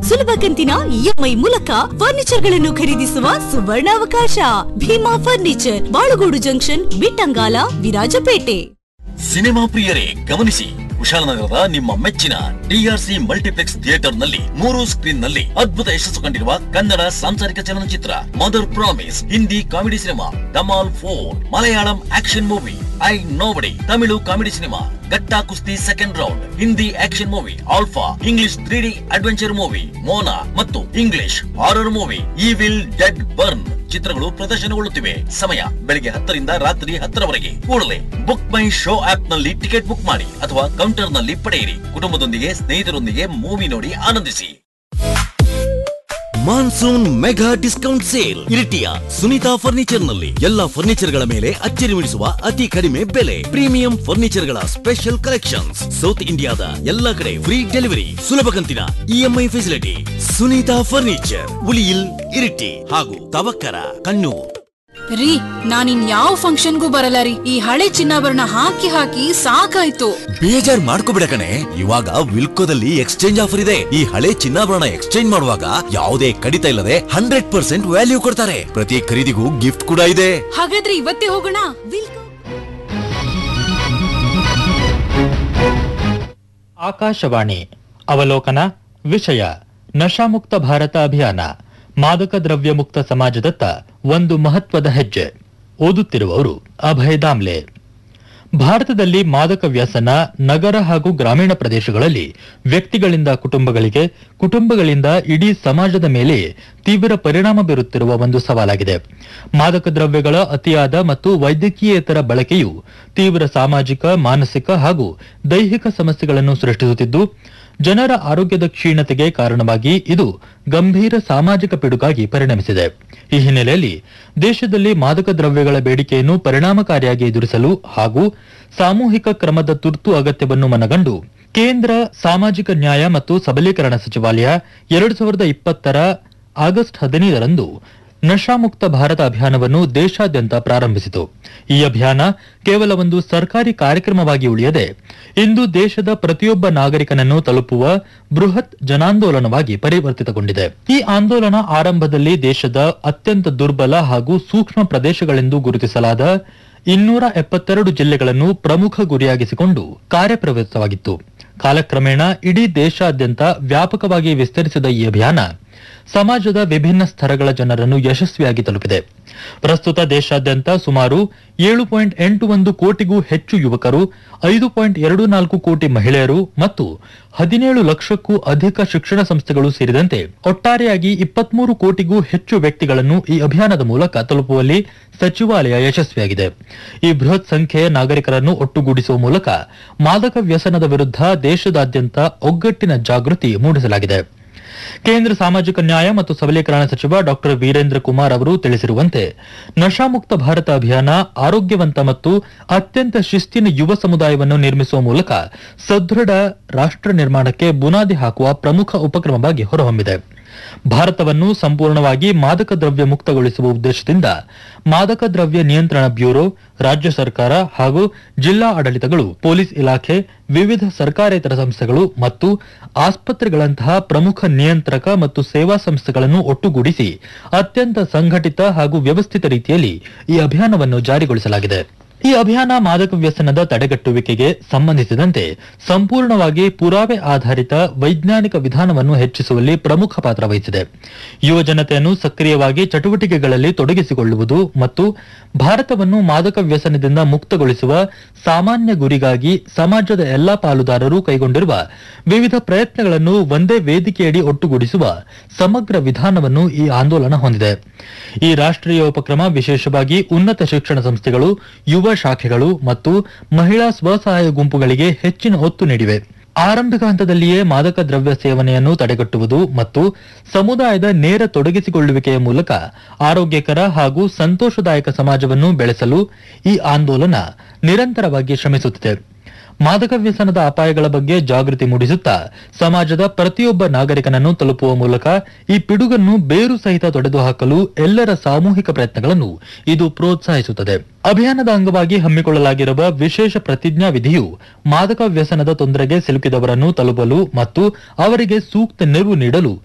ಸುಲಭ ಕಂತಿನ ಇಎಂಐ ಮೂಲಕ ಫರ್ನಿಚರ್ ಗಳನ್ನು ಖರೀದಿಸುವ ಸುವರ್ಣಾವಕಾಶ Bhima furniture Balugodu junction Bittangala Virajpet cinema ಪ್ರಿಯರೇ ಗಮನಿಸಿ ಕುಶಾಲನಗರದ ನಿಮ್ಮ ಮೆಚ್ಚಿನ ಡಿಆರ್ಸಿ ಮಲ್ಟಿಪ್ಲೆಕ್ಸ್ ಥಿಯೇಟರ್ ನಲ್ಲಿ ಮೂರು ಸ್ಕ್ರೀನ್ ನಲ್ಲಿ ಅದ್ಭುತ ಯಶಸ್ಸು ಕಂಡಿರುವ ಕನ್ನಡ ಸಾಂಸಾರಿಕ ಚಲನಚಿತ್ರ mother promise Hindi comedy cinema Dhamaal four Malayalam action movie I nobody Tamil comedy cinema Gatta Kusthi second round Hindi action movie alpha English three D adventure movie Moana ಮತ್ತು English horror movie evil dead burn ಚಿತ್ರಗಳು ಪ್ರದರ್ಶನಗೊಳ್ಳುತ್ತಿವೆ ಸಮಯ ಬೆಳಿಗ್ಗೆ ಹತ್ತರಿಂದ ರಾತ್ರಿ ಹತ್ತರವರೆಗೆ ಕೂಡಲೇ ಬುಕ್ ಮೈ ಶೋ ಆಪ್ ನಲ್ಲಿ ಟಿಕೆಟ್ ಬುಕ್ ಮಾಡಿ ಅಥವಾ ಕೌಂಟರ್ ನಲ್ಲಿ ಪಡೆಯಿರಿ ಕುಟುಂಬದೊಂದಿಗೆ ಸ್ನೇಹಿತರೊಂದಿಗೆ ಮೂವಿ ನೋಡಿ ಆನಂದಿಸಿ ಮಾನ್ಸೂನ್ ಮೆಗಾ ಡಿಸ್ಕೌಂಟ್ ಸೇಲ್ ಇರಿಟಿಯ ಸುನೀತಾ ಫರ್ನಿಚರ್ ನಲ್ಲಿ ಎಲ್ಲಾ ಫರ್ನಿಚರ್ ಗಳ ಮೇಲೆ ಅಚ್ಚರಿ ಮೂಡಿಸುವ ಅತಿ ಕಡಿಮೆ ಬೆಲೆ ಪ್ರೀಮಿಯಂ ಫರ್ನಿಚರ್ ಗಳ ಸ್ಪೆಷಲ್ ಕಲೆಕ್ಷನ್ಸ್ ಸೌತ್ ಇಂಡಿಯಾದ ಎಲ್ಲಾ ಕಡೆ ಫ್ರೀ ಡೆಲಿವರಿ ಸುಲಭ ಕಂತಿನ EMI facility Sunitha furniture Uliyil Iritty ಹಾಗೂ ತವಕ್ಕರ ಕಣ್ಣೂರ್ ರೀ ನಾನಿನ್ ಯಾವ ಫಂಕ್ಷನ್ಗೂ ಬರಲ್ಲ ರೀ ಈ ಹಳೆ ಚಿನ್ನಾಭರಣ ಹಾಕಿ ಹಾಕಿ ಸಾಕಾಯ್ತು ಬೇಜಾರ್ ಮಾಡ್ಕೋಬಿಡ ಕಣೆ ಇವಾಗ ವಿಲ್ಕೋದಲ್ಲಿ ಎಕ್ಸ್ಚೇಂಜ್ ಆಫರ್ ಇದೆ ಈ ಹಳೆ ಚಿನ್ನಾಭರಣ ಎಕ್ಸ್ಚೇಂಜ್ ಮಾಡುವಾಗ ಯಾವುದೇ ಕಡಿತ ಇಲ್ಲದೆ ಹಂಡ್ರೆಡ್ ಪರ್ಸೆಂಟ್ ವ್ಯಾಲ್ಯೂ ಕೊಡ್ತಾರೆ ಪ್ರತಿ ಖರೀದಿಗೂ ಗಿಫ್ಟ್ ಕೂಡ ಇದೆ ಹಾಗಾದ್ರೆ ಇವತ್ತೇ ಹೋಗೋಣ ಆಕಾಶವಾಣಿ ಅವಲೋಕನ ವಿಷಯ ನಶಾಮುಕ್ತ ಭಾರತ ಅಭಿಯಾನ ಮಾದಕ ದ್ರವ್ಯ ಮುಕ್ತ ಸಮಾಜದತ್ತ ಒಂದು ಮಹತ್ವದ ಹೆಜ್ಜೆ ಓದುತ್ತಿರುವವರು ಅಭಯ್ ದಾಮ್ಲೆ ಭಾರತದಲ್ಲಿ ಮಾದಕ ವ್ಯಸನ ನಗರ ಹಾಗೂ ಗ್ರಾಮೀಣ ಪ್ರದೇಶಗಳಲ್ಲಿ ವ್ಯಕ್ತಿಗಳಿಂದ ಕುಟುಂಬಗಳಿಗೆ ಕುಟುಂಬಗಳಿಂದ ಇಡೀ ಸಮಾಜದ ಮೇಲೆ ತೀವ್ರ ಪರಿಣಾಮ ಬೀರುತ್ತಿರುವ ಒಂದು ಸವಾಲಾಗಿದೆ ಮಾದಕ ದ್ರವ್ಯಗಳ ಅತಿಯಾದ ಮತ್ತು ವೈದ್ಯಕೀಯೇತರ ಬಳಕೆಯು ತೀವ್ರ ಸಾಮಾಜಿಕ ಮಾನಸಿಕ ಹಾಗೂ ದೈಹಿಕ ಸಮಸ್ಯೆಗಳನ್ನು ಸೃಷ್ಟಿಸುತ್ತಿದ್ದು ಜನರ ಆರೋಗ್ಯದ ಕ್ಷೀಣತೆಗೆ ಕಾರಣವಾಗಿ ಇದು ಗಂಭೀರ ಸಾಮಾಜಿಕ ಪಿಡುಗಾಗಿ ಪರಿಣಮಿಸಿದೆ ಈ ಹಿನ್ನೆಲೆಯಲ್ಲಿ ದೇಶದಲ್ಲಿ ಮಾದಕ ದ್ರವ್ಯಗಳ ಬೇಡಿಕೆಯನ್ನು ಪರಿಣಾಮಕಾರಿಯಾಗಿ ಎದುರಿಸಲು ಹಾಗೂ ಸಾಮೂಹಿಕ ಕ್ರಮದ ತುರ್ತು ಅಗತ್ಯವನ್ನು ಮನಗಂಡು ಕೇಂದ್ರ ಸಾಮಾಜಿಕ ನ್ಯಾಯ ಮತ್ತು ಸಬಲೀಕರಣ ಸಚಿವಾಲಯ ಎರಡು ಸಾವಿರದ ಇಪ್ಪತ್ತರ ಆಗಸ್ಟ್ ಹದಿನೈದರಂದು ನಶಾಮುಕ್ತ ಭಾರತ ಅಭಿಯಾನವನ್ನು ದೇಶಾದ್ಯಂತ ಪ್ರಾರಂಭಿಸಿತು ಈ ಅಭಿಯಾನ ಕೇವಲ ಒಂದು ಸರ್ಕಾರಿ ಕಾರ್ಯಕ್ರಮವಾಗಿ ಉಳಿಯದೆ ಇಂದು ದೇಶದ ಪ್ರತಿಯೊಬ್ಬ ನಾಗರಿಕನನ್ನು ತಲುಪುವ ಬೃಹತ್ ಜನಾಂದೋಲನವಾಗಿ ಪರಿವರ್ತಿತಗೊಂಡಿದೆ ಈ ಆಂದೋಲನ ಆರಂಭದಲ್ಲಿ ದೇಶದ ಅತ್ಯಂತ ದುರ್ಬಲ ಹಾಗೂ ಸೂಕ್ಷ್ಮ ಪ್ರದೇಶಗಳೆಂದು ಗುರುತಿಸಲಾದ ಇನ್ನೂರ ಎಪ್ಪತ್ತೆರಡು ಜಿಲ್ಲೆಗಳನ್ನು ಪ್ರಮುಖ ಗುರಿಯಾಗಿಸಿಕೊಂಡು ಕಾರ್ಯಪ್ರವೃತ್ತವಾಗಿತ್ತು ಕಾಲಕ್ರಮೇಣ ಇಡೀ ದೇಶಾದ್ಯಂತ ವ್ಯಾಪಕವಾಗಿ ವಿಸ್ತರಿಸಿದ ಈ ಅಭಿಯಾನ ಸಮಾಜದ ವಿಭಿನ್ನ ಸ್ತರಗಳ ಜನರನ್ನು ಯಶಸ್ವಿಯಾಗಿ ತಲುಪಿದೆ ಪ್ರಸ್ತುತ ದೇಶಾದ್ಯಂತ ಸುಮಾರು ಏಳು ಪಾಯಿಂಟ್ ಎಂಟು ಒಂದು ಕೋಟಿಗೂ ಹೆಚ್ಚು ಯುವಕರು ಐದು ಪಾಯಿಂಟ್ ಎರಡು ನಾಲ್ಕು ಕೋಟಿ ಮಹಿಳೆಯರು ಮತ್ತು ಹದಿನೇಳು ಲಕ್ಷಕ್ಕೂ ಅಧಿಕ ಶಿಕ್ಷಣ ಸಂಸ್ಥೆಗಳು ಸೇರಿದಂತೆ ಒಟ್ಟಾರೆಯಾಗಿ ಇಪ್ಪತ್ಮೂರು ಕೋಟಿಗೂ ಹೆಚ್ಚು ವ್ಯಕ್ತಿಗಳನ್ನು ಈ ಅಭಿಯಾನದ ಮೂಲಕ ತಲುಪುವಲ್ಲಿ ಸಚಿವಾಲಯ ಯಶಸ್ವಿಯಾಗಿದೆ ಈ ಬೃಹತ್ ಸಂಖ್ಯೆಯ ನಾಗರಿಕರನ್ನು ಒಟ್ಟುಗೂಡಿಸುವ ಮೂಲಕ ಮಾದಕ ವ್ಯಸನದ ವಿರುದ್ಧ ದೇಶದಾದ್ಯಂತ ಒಗ್ಗಟ್ಟಿನ ಜಾಗೃತಿ ಮೂಡಿಸಲಾಗಿದೆ ಕೇಂದ್ರ ಸಾಮಾಜಿಕ ನ್ಯಾಯ ಮತ್ತು ಸಬಲೀಕರಣ ಸಚಿವ ಡಾಕ್ಟರ್ ವೀರೇಂದ್ರ ಕುಮಾರ್ ಅವರು ತಿಳಿಸಿರುವಂತೆ ನಶಾಮುಕ್ತ ಭಾರತ ಅಭಿಯಾನ ಆರೋಗ್ಯವಂತ ಮತ್ತು ಅತ್ಯಂತ ಶಿಸ್ತಿನ ಯುವ ಸಮುದಾಯವನ್ನು ನಿರ್ಮಿಸುವ ಮೂಲಕ ಸದೃಢ ರಾಷ್ಟ್ರ ನಿರ್ಮಾಣಕ್ಕೆ ಬುನಾದಿ ಹಾಕುವ ಪ್ರಮುಖ ಉಪಕ್ರಮವಾಗಿ ಹೊರಹೊಮ್ಮಿದೆ ಭಾರತವನ್ನು ಸಂಪೂರ್ಣವಾಗಿ ಮಾದಕ ದ್ರವ್ಯ ಮುಕ್ತಗೊಳಿಸುವ ಉದ್ದೇಶದಿಂದ ಮಾದಕ ದ್ರವ್ಯ ನಿಯಂತ್ರಣ ಬ್ಯೂರೋ ರಾಜ್ಯ ಸರ್ಕಾರ ಹಾಗೂ ಜಿಲ್ಲಾ ಆಡಳಿತಗಳು ಪೊಲೀಸ್ ಇಲಾಖೆ ವಿವಿಧ ಸರ್ಕಾರೇತರ ಸಂಸ್ಥೆಗಳು ಮತ್ತು ಆಸ್ಪತ್ರೆಗಳಂತಹ ಪ್ರಮುಖ ನಿಯಂತ್ರಕ ಮತ್ತು ಸೇವಾ ಸಂಸ್ಥೆಗಳನ್ನು ಒಟ್ಟುಗೂಡಿಸಿ ಅತ್ಯಂತ ಸಂಘಟಿತ ಹಾಗೂ ವ್ಯವಸ್ಥಿತ ರೀತಿಯಲ್ಲಿ ಈ ಅಭಿಯಾನವನ್ನು ಜಾರಿಗೊಳಿಸಲಾಗಿದೆ ಈ ಅಭಿಯಾನ ಮಾದಕ ವ್ಯಸನದ ತಡೆಗಟ್ಟುವಿಕೆಗೆ ಸಂಬಂಧಿಸಿದಂತೆ ಸಂಪೂರ್ಣವಾಗಿ ಪುರಾವೆ ಆಧಾರಿತ ವೈಜ್ಞಾನಿಕ ವಿಧಾನವನ್ನು ಹೆಚ್ಚಿಸುವಲ್ಲಿ ಪ್ರಮುಖ ಪಾತ್ರ ವಹಿಸಿದೆ ಯುವ ಜನತೆಯನ್ನು ಸಕ್ರಿಯವಾಗಿ ಚಟುವಟಿಕೆಗಳಲ್ಲಿ ತೊಡಗಿಸಿಕೊಳ್ಳುವುದು ಮತ್ತು ಭಾರತವನ್ನು ಮಾದಕ ವ್ಯಸನದಿಂದ ಮುಕ್ತಗೊಳಿಸುವ ಸಾಮಾನ್ಯ ಗುರಿಗಾಗಿ ಸಮಾಜದ ಎಲ್ಲಾ ಪಾಲುದಾರರು ಕೈಗೊಂಡಿರುವ ವಿವಿಧ ಪ್ರಯತ್ನಗಳನ್ನು ಒಂದೇ ವೇದಿಕೆಯಡಿ ಒಟ್ಟುಗೂಡಿಸುವ ಸಮಗ್ರ ವಿಧಾನವನ್ನು ಈ ಆಂದೋಲನ ಹೊಂದಿದೆ ಈ ರಾಷ್ಟ್ರೀಯ ಉಪಕ್ರಮ ವಿಶೇಷವಾಗಿ ಉನ್ನತ ಶಿಕ್ಷಣ ಸಂಸ್ಥೆಗಳು ಯುವ ಶಾಖೆಗಳು ಮತ್ತು ಮಹಿಳಾ ಸ್ವಸಹಾಯ ಗುಂಪುಗಳಿಗೆ ಹೆಚ್ಚಿನ ಒತ್ತು ನೀಡಿವೆ ಆರಂಭಿಕ ಹಂತದಲ್ಲಿಯೇ ಮಾದಕ ದ್ರವ್ಯ ಸೇವನೆಯನ್ನು ತಡೆಗಟ್ಟುವುದು ಮತ್ತು ಸಮುದಾಯದ ನೇರ ತೊಡಗಿಸಿಕೊಳ್ಳುವಿಕೆಯ ಮೂಲಕ ಆರೋಗ್ಯಕರ ಹಾಗೂ ಸಂತೋಷದಾಯಕ ಸಮಾಜವನ್ನು ಬೆಳೆಸಲು ಈ ಆಂದೋಲನ ನಿರಂತರವಾಗಿ ಶ್ರಮಿಸುತ್ತಿದೆ ಮಾದಕ ವ್ಯಸನದ ಅಪಾಯಗಳ ಬಗ್ಗೆ ಜಾಗೃತಿ ಮೂಡಿಸುತ್ತಾ ಸಮಾಜದ ಪ್ರತಿಯೊಬ್ಬ ನಾಗರಿಕನನ್ನು ತಲುಪುವ ಮೂಲಕ ಈ ಪಿಡುಗನ್ನು ಬೇರು ಸಹಿತ ತೊಡೆದುಹಾಕಲು ಎಲ್ಲರ ಸಾಮೂಹಿಕ ಪ್ರಯತ್ನಗಳನ್ನು ಇದು ಪ್ರೋತ್ಸಾಹಿಸುತ್ತದೆ ಅಭಿಯಾನದ ಅಂಗವಾಗಿ ಹಮ್ಮಿಕೊಳ್ಳಲಾಗಿರುವ ವಿಶೇಷ ಪ್ರತಿಜ್ಞಾ ವಿಧಿಯು ಮಾದಕ ವ್ಯಸನದ ತೊಂದರೆಗೆ ಸಿಲುಕಿದವರನ್ನು ತಲುಪಲು ಮತ್ತು ಅವರಿಗೆ ಸೂಕ್ತ ನೆರವು ನೀಡಲು